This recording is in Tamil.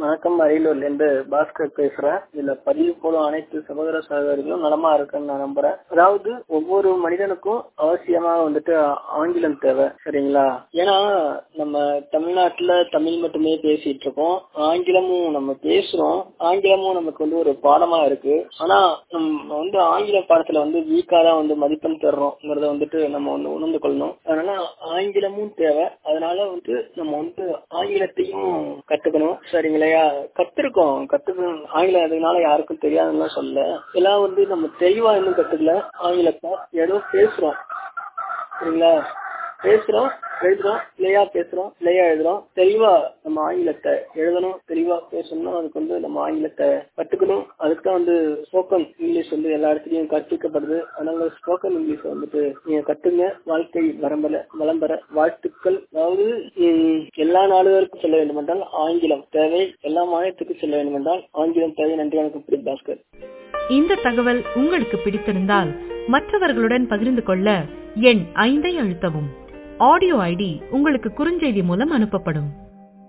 வணக்கம் அரியலூர்ல இருந்து பாஸ்கர் பேசுறேன் இதுல பதிவு போடும் அனைத்து சகோதர சகோதரிகளும் நலமா இருக்குன்னு நான் நம்புறேன் அதாவது ஒவ்வொரு மனிதனுக்கும் அவசியமா வந்துட்டு ஆங்கிலம் தேவை சரிங்களா ஏன்னா நம்ம தமிழ்நாட்டுல தமிழ் மட்டுமே பேசிட்டு இருக்கோம் ஆங்கிலமும் நம்ம பேசுறோம் ஆங்கிலமும் நமக்கு வந்து ஒரு பாடமா இருக்கு ஆனா நம்ம வந்து ஆங்கில பாடத்துல வந்து வீக்கா தான் வந்து மதிப்பெண் பெறோம்ங்கிறத வந்துட்டு நம்ம வந்து உணர்ந்து கொள்ளணும் அதனால ஆங்கிலமும் தேவை அதனால வந்து நம்ம வந்து ஆங்கிலத்தையும் கத்துக்கணும் சரிங்களையா கத்திருக்கோம் கத்துக்கணும் ஆங்கிலம் அதனால யாருக்கும் தெரியாதுன்னு சொல்ல எல்லாம் வந்து நம்ம தெளிவா இன்னும் கத்துக்கல ஆங்கிலத்தை ஏதோ பேசுறோம் சரிங்களா பேசுறோம் எழுதுறோம் பிள்ளையா பேசுறோம் பிள்ளையா எழுதுறோம் தெளிவா நம்ம ஆங்கிலத்தை எழுதணும் தெளிவா பேசணும் அதுக்கு வந்து நம்ம ஆங்கிலத்தை கத்துக்கணும் அதுக்கு தான் வந்து ஸ்போக்கன் இங்கிலீஷ் வந்து எல்லா இடத்துலயும் கற்பிக்கப்படுது அதனால ஸ்போக்கன் இங்கிலீஷ் வந்துட்டு நீங்க கத்துங்க வாழ்க்கை வரம்பல வளம்பெற வாழ்த்துக்கள் அதாவது எல்லா நாடுகளுக்கும் செல்ல வேண்டும் என்றால் ஆங்கிலம் தேவை எல்லா மாநிலத்துக்கும் செல்ல வேண்டும் என்றால் ஆங்கிலம் தேவை நன்றி வணக்கம் பாஸ்கர் இந்த தகவல் உங்களுக்கு பிடித்திருந்தால் மற்றவர்களுடன் பகிர்ந்து கொள்ள எண் ஐந்தை அழுத்தவும் ஆடியோ ஐடி உங்களுக்கு குறுஞ்செய்தி மூலம் அனுப்பப்படும்